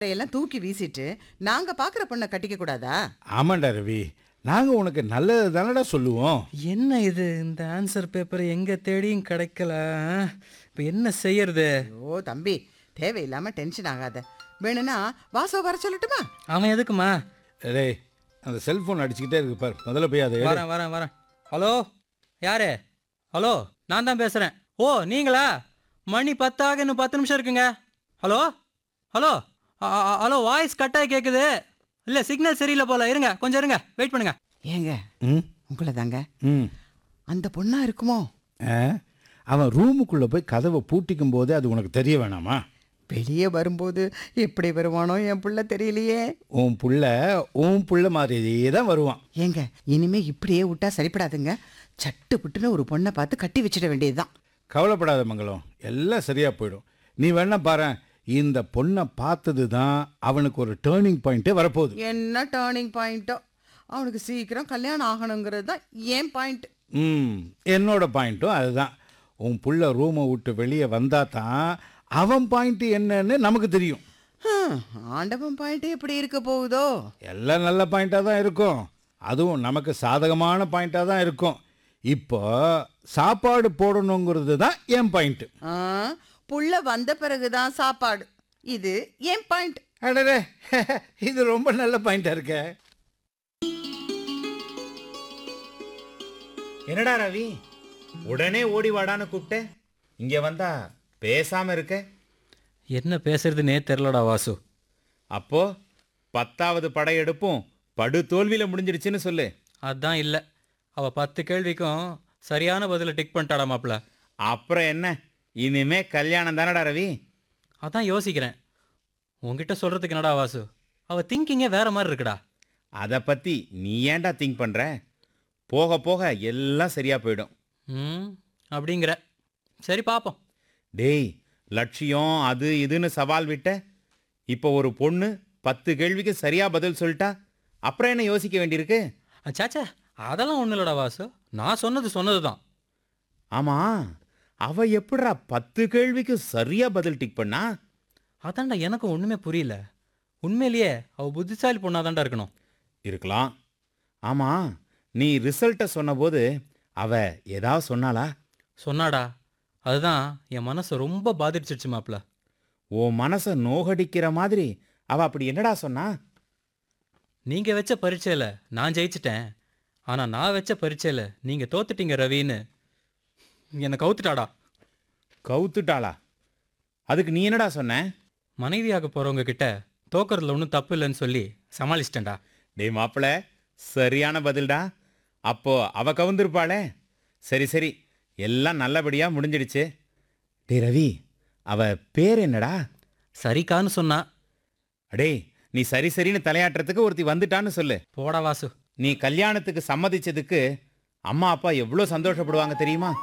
எல்லாம் தூக்கி வீசிட்டு நாங்க பாக்குற பொண்ணை கட்டிக்க கூடாதா ஆமாண்டா ரவி நாங்கள் உனக்கு நல்லது தானடா சொல்லுவோம் என்ன இது இந்த ஆன்சர் பேப்பர் எங்கே தேடியும் கிடைக்கல இப்போ என்ன செய்யறது ஐயோ தம்பி தேவையில்லாம டென்ஷன் ஆகாத வேணும்னா வாசோ வர சொல்லட்டுமா அவன் எதுக்குமா டேய் அந்த செல்ஃபோன் அடிச்சுக்கிட்டே இருக்கு பார் முதல்ல போய் அதை எடு. வரேன் வரேன் வரேன் ஹலோ யாரு ஹலோ நான் தான் பேசுகிறேன் ஓ நீங்களா மணி பத்தாக இன்னும் பத்து நிமிஷம் இருக்குங்க ஹலோ ஹலோ அ- அ- ஹலோ வாய்ஸ் கட்டாக கேட்குது இல்லை சிக்னல் சரியில்லை போல இருங்க கொஞ்சம் இருங்க வெயிட் பண்ணுங்க ஏங்க ம் உங்களை தாங்க ம் அந்த பொண்ணா இருக்குமோ ஆ? அவன் ரூமுக்குள்ளே போய் கதவை பூட்டிக்கும் போதே அது உனக்கு தெரிய வேணாமா வெளியே வரும்போது எப்படி வருவானோ என் புள்ள தெரியலையே உன் புள்ள உன் புள்ள மாதிரியே தான் வருவான் ஏங்க இனிமே இப்படியே விட்டா சரிப்படாதுங்க சட்டு புட்டுன்னு ஒரு பொண்ணை பார்த்து கட்டி வச்சிட வேண்டியதுதான் கவலைப்படாத மங்களம் எல்லாம் சரியாக போயிடும் நீ வேணா பாரு இந்த பொண்ணை பார்த்தது தான் அவனுக்கு ஒரு டேர்னிங் பாயிண்ட்டே வரப்போகுது என்ன டேர்னிங் பாயிண்ட்டோ அவனுக்கு சீக்கிரம் கல்யாணம் ஆகணுங்கிறது தான் ஏன் பாயிண்ட் ம் என்னோட பாயிண்ட்டும் அதுதான் உன் புள்ள ரூமை விட்டு வெளியே வந்தா தான் அவன் பாயிண்ட் என்னன்னு நமக்கு தெரியும் ஆண்டவன் பாயிண்ட் எப்படி இருக்க போகுதோ எல்லாம் நல்ல பாயிண்டாக தான் இருக்கும் அதுவும் நமக்கு சாதகமான பாயிண்டாக தான் இருக்கும் இப்போ சாப்பாடு போடணுங்கிறது தான் என் பாயிண்ட்டு ஆ, புள்ள வந்த பிறகுதான் சாப்பாடு இது ஏன் பாயிண்ட் அடடே இது ரொம்ப நல்ல பாயிண்டாக இருக்கே என்னடா ரவி உடனே ஓடி வாடான்னு கூப்பிட்ட இங்க வந்தா பேசாம இருக்க என்ன பேசுறதுனே தெரிலடா வாசு அப்போ பத்தாவது படையெடுப்பும் படு தோல்வியில முடிஞ்சிடுச்சுன்னு சொல்லு அதான் இல்லை அவள் பத்து கேள்விக்கும் சரியான பதிலை டிக் பண்ணிட்டாடா மாப்ள அப்புறம் என்ன இனிமே கல்யாணம் தானடா ரவி அதான் யோசிக்கிறேன் உன்கிட்ட சொல்கிறதுக்கு என்னடா வாசு அவள் திங்கிங்கே வேற மாதிரி இருக்குடா அதை பத்தி நீ ஏன்டா திங்க் பண்ற போக போக எல்லாம் சரியா போயிடும் ம் அப்படிங்கிற சரி பார்ப்போம் டேய் லட்சியம் அது இதுன்னு சவால் விட்ட இப்போ ஒரு பொண்ணு பத்து கேள்விக்கு சரியா பதில் சொல்லிட்டா அப்புறம் என்ன யோசிக்க வேண்டியிருக்கு சாச்சா அதெல்லாம் ஒன்றும் இல்லடா வாசு நான் சொன்னது சொன்னது தான் ஆமா அவ எப்படிடா பத்து கேள்விக்கு சரியா பதில் டிக் பண்ணா அதான்டா எனக்கும் ஒன்றுமே புரியல உண்மையிலேயே அவள் புத்திசாலி பொண்ணாதான்டா இருக்கணும் இருக்கலாம் ஆமா நீ ரிசல்ட்டை சொன்னபோது அவ ஏதாவது சொன்னாளா சொன்னாடா அதுதான் என் மனசை ரொம்ப பாதிச்சிடுச்சு மாப்ள உன் மனசை நோகடிக்கிற மாதிரி அவ அப்படி என்னடா சொன்னா நீங்கள் வச்ச பரீட்சையில் நான் ஜெயிச்சிட்டேன் ஆனால் நான் வச்ச பரீட்சையில் நீங்கள் தோத்துட்டீங்க ரவின்னு என்னை கவுத்துட்டாடா கவுத்துட்டாளா அதுக்கு நீ என்னடா சொன்ன மனைவியாக போகிறவங்க கிட்ட தோக்கறதுல ஒன்றும் தப்பு இல்லைன்னு சொல்லி சமாளிச்சிட்டேன்டா டேய் மாப்பிள சரியான பதில்டா அப்போ அவ கவுந்திருப்பாளே சரி சரி எல்லாம் நல்லபடியா முடிஞ்சிடுச்சு டேய் ரவி அவ பேர் என்னடா சரிக்கான்னு சொன்னா அடேய் நீ சரி சரின்னு தலையாட்டுறதுக்கு ஒருத்தி வந்துட்டான்னு சொல்லு போடா வாசு நீ கல்யாணத்துக்கு சம்மதிச்சதுக்கு அம்மா அப்பா எவ்வளோ சந்தோஷப்படுவாங்க தெரியுமா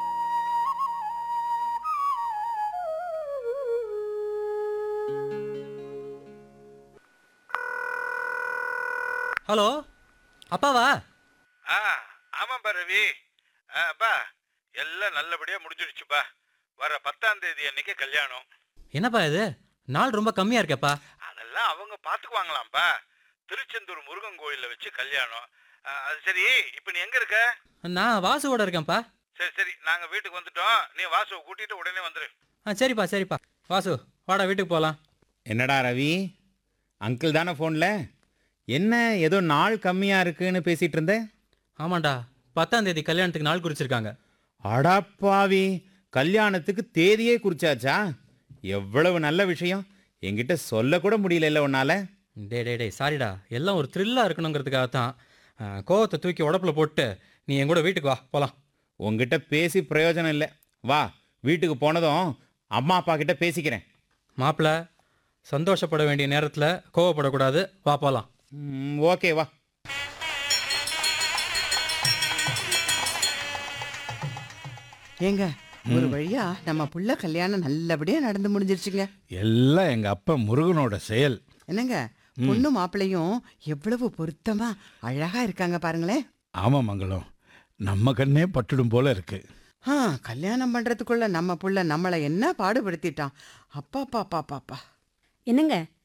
ஹலோ அப்பாவா ஆ ஆமாப்பா ரவி ஆ, அப்பா எல்லாம் நல்லபடியாக முடிஞ்சிடுச்சுப்பா வர பத்தாம் தேதி அன்னைக்கு கல்யாணம் என்னப்பா இது நாள் ரொம்ப கம்மியாக இருக்கேப்பா அதெல்லாம் அவங்க பார்த்துக்குவாங்களாம்ப்பா திருச்செந்தூர் முருகன் கோயிலில் வச்சு கல்யாணம் ஆ, அது சரி இப்போ நீ எங்கே இருக்க நான் வாசுவோட இருக்கேன்ப்பா சரி சரி நாங்கள் வீட்டுக்கு வந்துட்டோம் நீ வாசுவை கூட்டிகிட்டு உடனே வந்துடு ஆ சரிப்பா சரிப்பா வாசு வாடா வீட்டுக்கு போகலாம் என்னடா ரவி அங்கிள் தானே ஃபோனில் என்ன ஏதோ நாள் கம்மியாக இருக்குன்னு பேசிட்டு இருந்த ஆமாண்டா பத்தாம் தேதி கல்யாணத்துக்கு நாள் குறிச்சிருக்காங்க அடாப்பாவி கல்யாணத்துக்கு தேதியே குறிச்சாச்சா எவ்வளவு நல்ல விஷயம் என்கிட்ட சொல்லக்கூட முடியல உன்னால டே டே டே சாரிடா எல்லாம் ஒரு த்ரில்லாக இருக்கணுங்கிறதுக்காக தான் கோவத்தை தூக்கி உடப்புல போட்டு நீ என் கூட வீட்டுக்கு வா போகலாம் உங்ககிட்ட பேசி பிரயோஜனம் இல்லை வா வீட்டுக்கு போனதும் அம்மா அப்பா கிட்ட பேசிக்கிறேன் மாப்பிள்ள சந்தோஷப்பட வேண்டிய நேரத்தில் கோவப்படக்கூடாது வா போகலாம் ம், ஓகே வா ஏங்க ஒரு வழியா நம்ம புள்ள கல்யாணம் நல்லபடியா நடந்து முடிஞ்சிருச்சுங்க எல்லாம் எங்கள் அப்பா முருகனோட செயல் என்னங்க பொண்ணு மாப்பிள்ளையும் எவ்வளவு பொருத்தமா அழகா இருக்காங்க பாருங்களேன் ஆமாம் மங்களம் நம்ம கண்ணே பட்டுடும் போல இருக்கு ஆ கல்யாணம் பண்றதுக்குள்ள நம்ம புள்ள நம்மளை என்ன பாடுபடுத்திட்டான் அப்பா பாப்பா பாப்பா என்னங்க